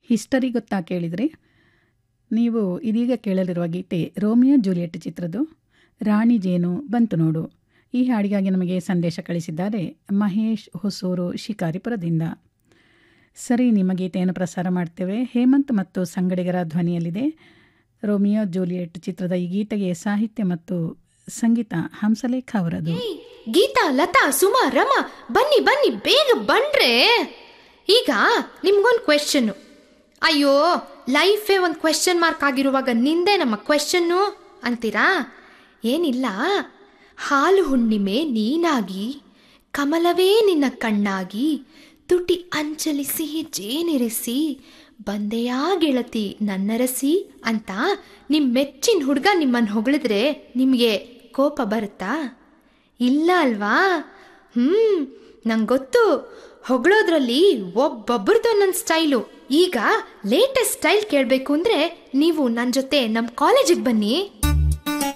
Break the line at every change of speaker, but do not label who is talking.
history ಗೊತ್ತಾ ಕೇಳಿದರೆ ನೀವು ಇದೀಗ ಕೇಳಲಿರುವ ಗೀತೆ ರೋಮಿಯೋ ಜೂಲಿಯಟ್ ಚಿತ್ರದ್ದು ರಾಣಿ ಜೇನು ಬಂತು ನೋಡು ಈ ಹಾಡಿಗಾಗಿ ನಮಗೆ ಸಂದೇಶ ಕಳಿಸಿದ್ದಾರೆ ಮಹೇಶ್ ಹೊಸೂರು ಶಿಕಾರಿಪುರದಿಂದ ಸರಿ ನಿಮ್ಮ ಗೀತೆಯನ್ನು ಪ್ರಸಾರ ಮಾಡ್ತೇವೆ ಹೇಮಂತ್ ಮತ್ತು ಸಂಗಡಿಗರ ಧ್ವನಿಯಲ್ಲಿದೆ ರೋಮಿಯೋ ಜೂಲಿಯಟ್ ಚಿತ್ರದ ಈ ಗೀತೆಗೆ ಸಾಹಿತ್ಯ ಮತ್ತು ಸಂಗೀತ ಹಂಸಲೇಖ ಅವರದು
ಏಯ್, ಗೀತಾ ಲತಾ ಸುಮಾ ರಮಾ ಬನ್ನಿ ಬನ್ನಿ ಬೇಗ ಬನ್ರೆ ಈಗ ನಿಮ್ಗೊಂದು ಕ್ವೆಶನ್ನು ಅಯ್ಯೋ ಲೈಫೇ ಒಂದು ಕ್ವೆಶನ್ ಮಾರ್ಕ್ ಆಗಿರುವಾಗ ನಿಂದೆ ನಮ್ಮ ಕ್ವೆಶನ್ನು ಅಂತೀರಾ ಏನಿಲ್ಲ ಹಾಲು ಹುಣ್ಣಿಮೆ ನೀನಾಗಿ ಕಮಲವೇ ನಿನ್ನ ಕಣ್ಣಾಗಿ ತುಟಿ ಅಂಚಲಿಸಿ ಜೇನಿರಿಸಿ ಬಂದೆಯಾ ಗೆಳತಿ ನನ್ನರಸಿ ಅಂತ ನಿಮ್ಮ ಮೆಚ್ಚಿನ ಹುಡುಗ ನಿಮ್ಮನ್ನು ಹೊಗಳಿದ್ರೆ ನಿಮಗೆ ಕೋಪ ಬರುತ್ತಾ ಇಲ್ಲ ಅಲ್ವಾ ಹ್ಮ್ ನಂಗೆ ಗೊತ್ತು ಹೊಗಳೋದ್ರಲ್ಲಿ ಒಬ್ಬೊಬ್ರದ್ದು ನನ್ನ ಸ್ಟೈಲು ಈಗ ಲೇಟೆಸ್ಟ್ ಸ್ಟೈಲ್ ಕೇಳಬೇಕು ಅಂದ್ರೆ ನೀವು ನನ್ನ ಜೊತೆ ನಮ್ಮ ಕಾಲೇಜಿಗೆ ಬನ್ನಿ